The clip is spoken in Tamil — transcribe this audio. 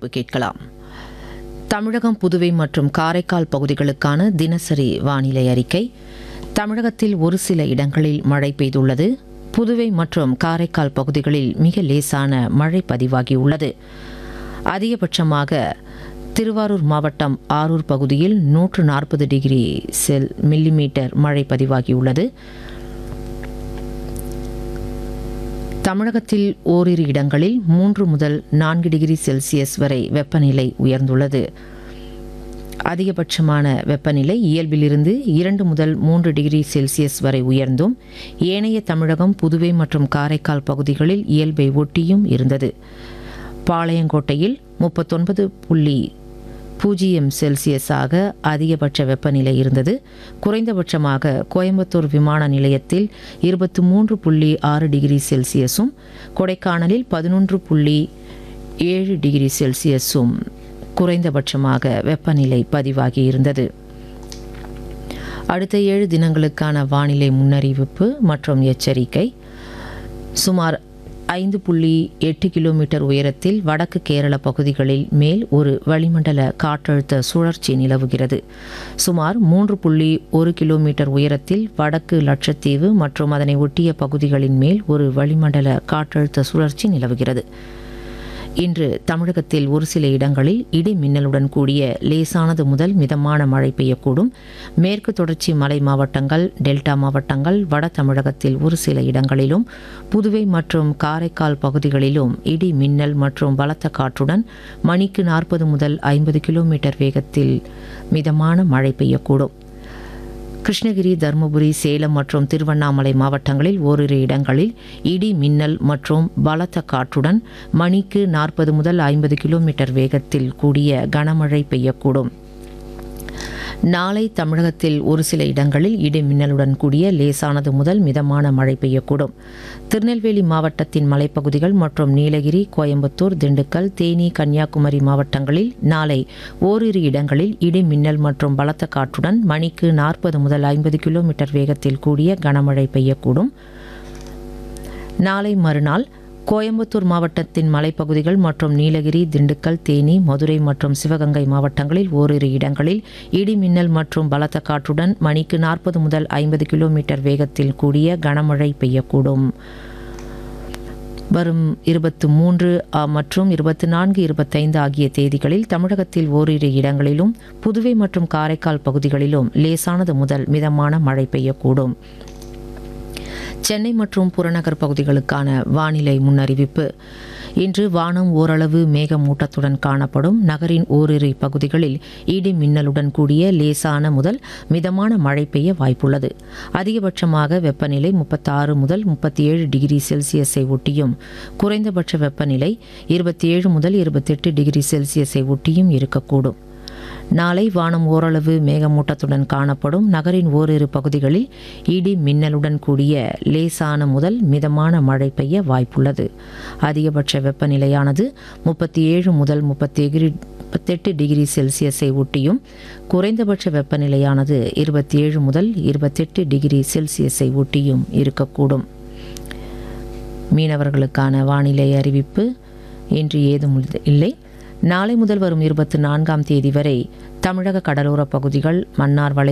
அறிவிப்பு கேட்கலாம் தமிழகம் புதுவை மற்றும் காரைக்கால் பகுதிகளுக்கான தினசரி வானிலை அறிக்கை தமிழகத்தில் ஒரு சில இடங்களில் மழை பெய்துள்ளது புதுவை மற்றும் காரைக்கால் பகுதிகளில் மிக லேசான மழை பதிவாகியுள்ளது அதிகபட்சமாக திருவாரூர் மாவட்டம் ஆரூர் பகுதியில் நூற்று நாற்பது டிகிரி செல் மில்லிமீட்டர் மழை பதிவாகியுள்ளது தமிழகத்தில் ஓரிரு இடங்களில் மூன்று முதல் நான்கு டிகிரி செல்சியஸ் வரை வெப்பநிலை உயர்ந்துள்ளது அதிகபட்சமான வெப்பநிலை இயல்பிலிருந்து இரண்டு முதல் மூன்று டிகிரி செல்சியஸ் வரை உயர்ந்தும் ஏனைய தமிழகம் புதுவை மற்றும் காரைக்கால் பகுதிகளில் இயல்பை ஒட்டியும் இருந்தது பாளையங்கோட்டையில் முப்பத்தொன்பது புள்ளி பூஜ்ஜியம் செல்சியஸாக அதிகபட்ச வெப்பநிலை இருந்தது குறைந்தபட்சமாக கோயம்புத்தூர் விமான நிலையத்தில் இருபத்தி மூன்று புள்ளி ஆறு டிகிரி செல்சியஸும் கொடைக்கானலில் பதினொன்று புள்ளி ஏழு டிகிரி செல்சியஸும் குறைந்தபட்சமாக வெப்பநிலை பதிவாகி இருந்தது அடுத்த ஏழு தினங்களுக்கான வானிலை முன்னறிவிப்பு மற்றும் எச்சரிக்கை சுமார் ஐந்து புள்ளி எட்டு கிலோமீட்டர் உயரத்தில் வடக்கு கேரள பகுதிகளில் மேல் ஒரு வளிமண்டல காற்றழுத்த சுழற்சி நிலவுகிறது சுமார் மூன்று புள்ளி ஒரு கிலோமீட்டர் உயரத்தில் வடக்கு லட்சத்தீவு மற்றும் அதனை ஒட்டிய பகுதிகளின் மேல் ஒரு வளிமண்டல காற்றழுத்த சுழற்சி நிலவுகிறது இன்று தமிழகத்தில் ஒரு சில இடங்களில் இடி மின்னலுடன் கூடிய லேசானது முதல் மிதமான மழை பெய்யக்கூடும் மேற்கு தொடர்ச்சி மலை மாவட்டங்கள் டெல்டா மாவட்டங்கள் வட தமிழகத்தில் ஒரு சில இடங்களிலும் புதுவை மற்றும் காரைக்கால் பகுதிகளிலும் இடி மின்னல் மற்றும் பலத்த காற்றுடன் மணிக்கு நாற்பது முதல் ஐம்பது கிலோமீட்டர் வேகத்தில் மிதமான மழை பெய்யக்கூடும் கிருஷ்ணகிரி தருமபுரி சேலம் மற்றும் திருவண்ணாமலை மாவட்டங்களில் ஓரிரு இடங்களில் இடி மின்னல் மற்றும் பலத்த காற்றுடன் மணிக்கு நாற்பது முதல் ஐம்பது கிலோமீட்டர் வேகத்தில் கூடிய கனமழை பெய்யக்கூடும் நாளை தமிழகத்தில் ஒரு சில இடங்களில் இடி மின்னலுடன் கூடிய லேசானது முதல் மிதமான மழை பெய்யக்கூடும் திருநெல்வேலி மாவட்டத்தின் மலைப்பகுதிகள் மற்றும் நீலகிரி கோயம்புத்தூர் திண்டுக்கல் தேனி கன்னியாகுமரி மாவட்டங்களில் நாளை ஓரிரு இடங்களில் இடி மின்னல் மற்றும் பலத்த காற்றுடன் மணிக்கு நாற்பது முதல் ஐம்பது கிலோமீட்டர் வேகத்தில் கூடிய கனமழை பெய்யக்கூடும் நாளை மறுநாள் கோயம்புத்தூர் மாவட்டத்தின் மலைப்பகுதிகள் மற்றும் நீலகிரி திண்டுக்கல் தேனி மதுரை மற்றும் சிவகங்கை மாவட்டங்களில் ஓரிரு இடங்களில் இடி மின்னல் மற்றும் பலத்த காற்றுடன் மணிக்கு நாற்பது முதல் ஐம்பது கிலோமீட்டர் வேகத்தில் கூடிய கனமழை பெய்யக்கூடும் வரும் இருபத்து மூன்று மற்றும் இருபத்தி நான்கு இருபத்தைந்து ஆகிய தேதிகளில் தமிழகத்தில் ஓரிரு இடங்களிலும் புதுவை மற்றும் காரைக்கால் பகுதிகளிலும் லேசானது முதல் மிதமான மழை பெய்யக்கூடும் சென்னை மற்றும் புறநகர் பகுதிகளுக்கான வானிலை முன்னறிவிப்பு இன்று வானம் ஓரளவு மேகமூட்டத்துடன் காணப்படும் நகரின் ஓரிரு பகுதிகளில் இடி மின்னலுடன் கூடிய லேசான முதல் மிதமான மழை பெய்ய வாய்ப்புள்ளது அதிகபட்சமாக வெப்பநிலை முப்பத்தாறு முதல் முப்பத்தி ஏழு டிகிரி செல்சியஸை ஒட்டியும் குறைந்தபட்ச வெப்பநிலை இருபத்தி ஏழு முதல் இருபத்தெட்டு டிகிரி செல்சியஸை ஒட்டியும் இருக்கக்கூடும் நாளை வானம் ஓரளவு மேகமூட்டத்துடன் காணப்படும் நகரின் ஓரிரு பகுதிகளில் இடி மின்னலுடன் கூடிய லேசான முதல் மிதமான மழை பெய்ய வாய்ப்புள்ளது அதிகபட்ச வெப்பநிலையானது முப்பத்தி ஏழு முதல் முப்பத்தி முப்பத்தெட்டு டிகிரி செல்சியஸை ஒட்டியும் குறைந்தபட்ச வெப்பநிலையானது இருபத்தி ஏழு முதல் இருபத்தெட்டு டிகிரி செல்சியஸை ஒட்டியும் இருக்கக்கூடும் மீனவர்களுக்கான வானிலை அறிவிப்பு இன்று ஏதும் இல்லை நாளை முதல் வரும் இருபத்தி நான்காம் தேதி வரை தமிழக கடலோர பகுதிகள் மன்னார் வளை